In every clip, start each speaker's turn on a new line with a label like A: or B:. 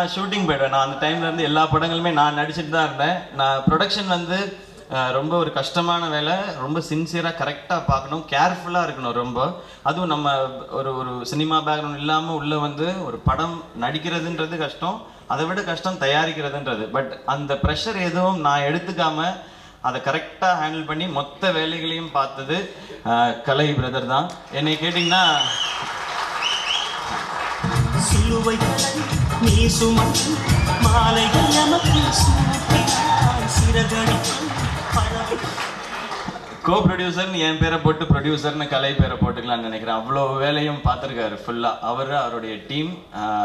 A: நான் ஷூட்டிங் போயிடுவேன் நான் அந்த டைம்ல இருந்து எல்லா படங்களுமே நான் நடிச்சிட்டு தான் இருந்தேன் நான் ப்ரொடக்ஷன் வந்து அஹ், ரொம்ப ஒரு கஷ்டமான வேலை ரொம்ப சின்சியராக கரெக்டாக பார்க்கணும் கேர்ஃபுல்லாக இருக்கணும் ரொம்ப அதுவும் நம்ம ஒரு ஒரு சினிமா பேக்ரவுண்ட் இல்லாமல் உள்ள வந்து ஒரு படம் நடிக்கிறதுன்றது கஷ்டம் அதை விட கஷ்டம் தயாரிக்கிறதுன்றது பட் அந்த ப்ரெஷர் எதுவும் நான் எடுத்துக்காம அதை கரெக்டாக ஹேண்டில் பண்ணி மொத்த வேலைகளையும் பார்த்தது அஹ், கலை பிரதர் தான் என்னை கேட்டிங்கன்னா
B: சிலுவை நீ சுமக்கும் மாலைகள் நமக்கு சூட்டினாய் சிறகடிக்கும் பறவை
A: கோ ப்ரொடியூசர்னு என் பேரை போட்டு ப்ரொடியூசர்னு கலை பேரை போட்டுக்கலாம்னு நினைக்கிறேன் அவ்வளோ வேலையும் பார்த்துருக்காரு ஃபுல்லாக அவர் அவருடைய டீம்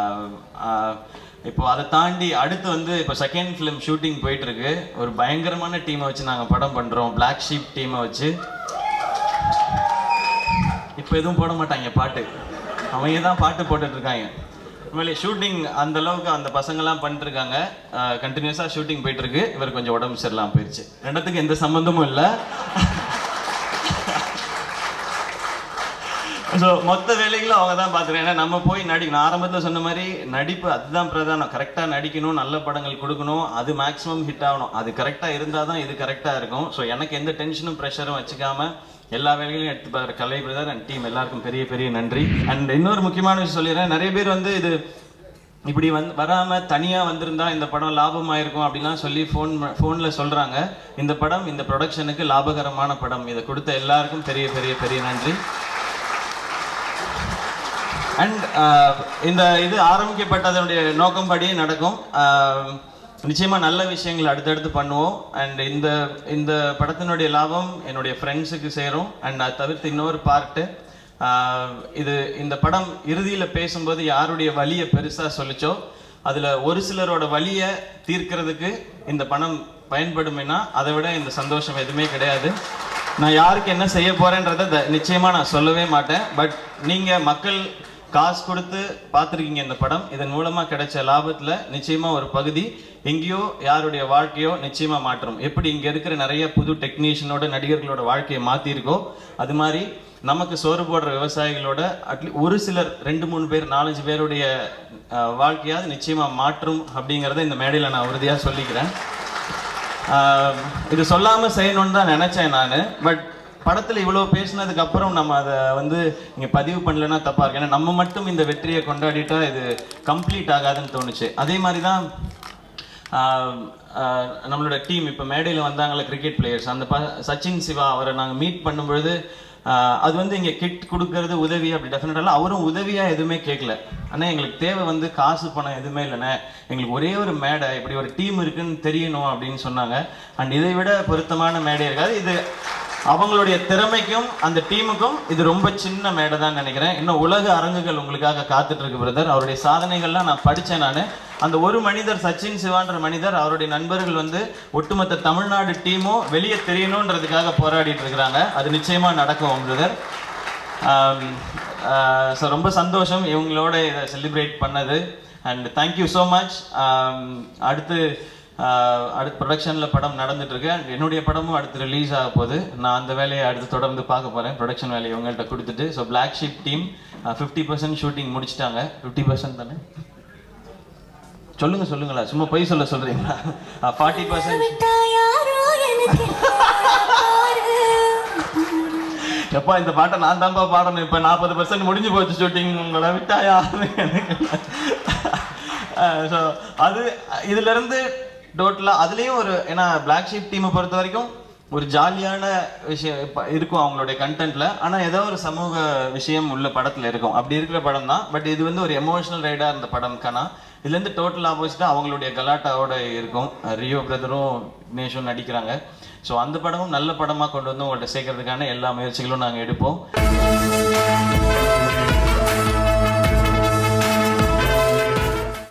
A: இப்போ அதை தாண்டி அடுத்து வந்து இப்போ செகண்ட் ஃபிலிம் ஷூட்டிங் போயிட்டு இருக்கு ஒரு பயங்கரமான டீமை வச்சு நாங்கள் படம் பண்ணுறோம் Black ஷீப் டீமை வச்சு இப்போ எதுவும் போட மாட்டாங்க பாட்டு அவங்க தான் பாட்டு போட்டுட்டு இருக்காங்க உண்மையிலே ஷூட்டிங் அந்த அளவுக்கு அந்த பசங்கெல்லாம் பண்ணிட்டு இருக்காங்க கண்டினியூஸாக ஷூட்டிங் போயிட்டு இருக்கு இவர் கொஞ்சம் உடம்பு சரியில்லாம போயிடுச்சு ரெண்டத்துக்கு எந்த சம்மந்தமும் இல்லை ஸோ மொத்த வேலைகளும் அவங்க தான் பார்த்துருக்காங்க ஏன்னா நம்ம போய் நடி நான் ஆரம்பத்தில் சொன்ன மாதிரி நடிப்பு அதுதான் பிரதானம் கரெக்டாக நடிக்கணும் நல்ல படங்கள் கொடுக்கணும் அது மேக்ஸிமம் ஹிட் ஆகணும் அது கரெக்டாக இருந்தால் தான் இது கரெக்டாக இருக்கும் ஸோ எனக்கு எந்த டென்ஷனும் ப்ரெஷரும் வச்சுக்காம எல்லா வேலைகளையும் எடுத்து பார்க்குற கலை பிரதர் அண்ட் டீம் எல்லாருக்கும் பெரிய பெரிய நன்றி அண்ட் இன்னொரு முக்கியமான விஷயம் சொல்லிடுறேன் நிறைய பேர் வந்து இது இப்படி வந்து வராம தனியா வந்திருந்தா இந்த படம் லாபமாயிருக்கும் அப்படிலாம் சொல்லி ஃபோன் ஃபோன்ல சொல்றாங்க இந்த படம் இந்த ப்ரொடக்ஷனுக்கு லாபகரமான படம் இதை கொடுத்த எல்லாருக்கும் பெரிய பெரிய பெரிய நன்றி அண்ட் இந்த இது ஆரம்பிக்கப்பட்டதனுடைய நோக்கம்படி நடக்கும் ஆஹ், நிச்சயமா நல்ல விஷயங்கள் அடுத்தடுத்து பண்ணுவோம் அண்ட் இந்த இந்த படத்தினுடைய லாபம் என்னுடைய ஃப்ரெண்ட்ஸுக்கு சேரும் அண்ட் அது தவிர்த்து இன்னொரு பார்ட்டு இது இந்த படம் இறுதியில பேசும்போது யாருடைய வலியை பெருசா சொல்லிச்சோ அதுல ஒரு சிலரோட வலியை தீர்க்கிறதுக்கு இந்த பணம் பயன்படுமேனா அதை விட இந்த சந்தோஷம் எதுவுமே கிடையாது நான் யாருக்கு என்ன செய்ய போறேன்றதை த- நிச்சயமா நான் சொல்லவே மாட்டேன் பட் நீங்க மக்கள் காசு கொடுத்து பார்த்துருக்கீங்க இந்த படம் இதன் மூலமா கிடைச்ச லாபத்துல நிச்சயமா ஒரு பகுதி எங்கேயோ யாருடைய வாழ்க்கையோ நிச்சயமா மாற்றும் எப்படி இங்க இருக்கிற நிறைய புது டெக்னீஷியனோட நடிகர்களோட வாழ்க்கையை மாத்திருக்கோ அது மாதிரி நமக்கு சோறு போடுற விவசாயிகளோட அட்லீ ஒரு சிலர் ரெண்டு மூணு பேர் நாலஞ்சு பேருடைய அஹ், வாழ்க்கையாவது நிச்சயமா மாற்றும் அப்படிங்கறத இந்த மேடையில நான் உறுதியா சொல்லிக்கிறேன் ஆஹ் இது சொல்லாம செய்யணும்னு தான் நினைச்சேன் நான் பட் படத்துல இவ்வளவு பேசினதுக்கு அப்புறம் நம்ம அதை வந்து இங்க பதிவு பண்ணலன்னா தப்பா இருக்கு ஏன்னா நம்ம மட்டும் இந்த வெற்றியை கொண்டாடிட்டா இது கம்ப்ளீட் ஆகாதுன்னு தோணுச்சு அதே மாதிரி தான் ஆஹ் ஆஹ் நம்மளோட டீம் இப்போ மேடையில் வந்தாங்களே கிரிக்கெட் பிளேயர்ஸ் அந்த ப சச்சின் சிவா அவரை நாங்கள் மீட் பண்ணும்பொழுது ஆஹ் அது வந்து இங்கே கிட் கொடுக்கறது உதவி அப்படி டெஃபினட்டாக அவரும் உதவியாக எதுவுமே கேட்கல ஆனால் எங்களுக்கு தேவை வந்து காசு பணம் எதுவுமே இல்லைண்ணே எங்களுக்கு ஒரே ஒரு மேடை இப்படி ஒரு டீம் இருக்குன்னு தெரியணும் அப்படின்னு சொன்னாங்க அண்ட் இதை விட பொருத்தமான மேடை இருக்காது இது அவங்களுடைய திறமைக்கும் அந்த டீமுக்கும் இது ரொம்ப சின்ன மேடை தான் நினைக்கிறேன் இன்னும் உலக அரங்குகள் உங்களுக்காக காத்துட்டு இருக்கு பிரதர் அவருடைய சாதனைகள்லாம் நான் படித்தேன் நான் அந்த ஒரு மனிதர் சச்சின் சிவான்ற மனிதர் அவருடைய நண்பர்கள் வந்து ஒட்டுமொத்த தமிழ்நாடு டீமும் வெளியே தெரியணுன்றதுக்காக போராடிட்டு இருக்கிறாங்க அது நிச்சயமா நடக்கும் பிரதர் ஸோ ரொம்ப சந்தோஷம் இவங்களோட இதை செலிப்ரேட் பண்ணது அண்ட் தேங்க்யூ ஸோ மச் அடுத்து ஆஹ் அடுத்து ப்ரொடக்ஷனில் படம் நடந்துட்டு இருக்கு And என்னுடைய படமும் அடுத்து ரிலீஸ் ஆக போகுது நான் அந்த வேலையை அடுத்து தொடர்ந்து பார்க்க போகிறேன் ப்ரொடக்ஷன் வேலையை உங்கள்கிட்ட கொடுத்துட்டு so Black sheep team fifty percent shooting முடிச்சிட்டாங்க ஃபிஃப்டி பர்சன்ட் தானே சொல்லுங்க சொல்லுங்களா சும்மா பொய் சொல்ல சொல்றீங்களா ஃபார்ட்டி பர்சன்ட்
C: விட்டா யாரோ எனக்கு பாரு.
A: எப்பா இந்த பாட்டை நான் தான்ப்பா பாடணும் இப்போ நாற்பது பர்சன்ட் முடிஞ்சு போச்சு ஷூட்டிங் உங்களை விட்டா யாருமே எனக்கு ஸோ அது இதுல இருந்து டோட்டலாக அதுலேயும் ஒரு ஏன்னா பிளாக் ஷீப் டீமை பொறுத்த வரைக்கும் ஒரு ஜாலியான விஷயம் இப்ப இருக்கும் அவங்களுடைய கண்டென்ட்ல ஆனா ஏதோ ஒரு சமூக விஷயம் உள்ள படத்துல இருக்கும் அப்படி இருக்கிற படம் தான் பட் இது வந்து ஒரு எமோஷனல் ரைடா இருந்த படம் கனா இதுல இருந்து டோட்டல் ஆப்போசிட்டா அவங்களுடைய கலாட்டாவோட இருக்கும் ரியோ பிரதரும் விக்னேஷும் நடிக்கிறாங்க ஸோ அந்த படமும் நல்ல படமா கொண்டு வந்து உங்கள்ட்ட சேர்க்கறதுக்கான எல்லா முயற்சிகளும் நாங்க எடுப்போம்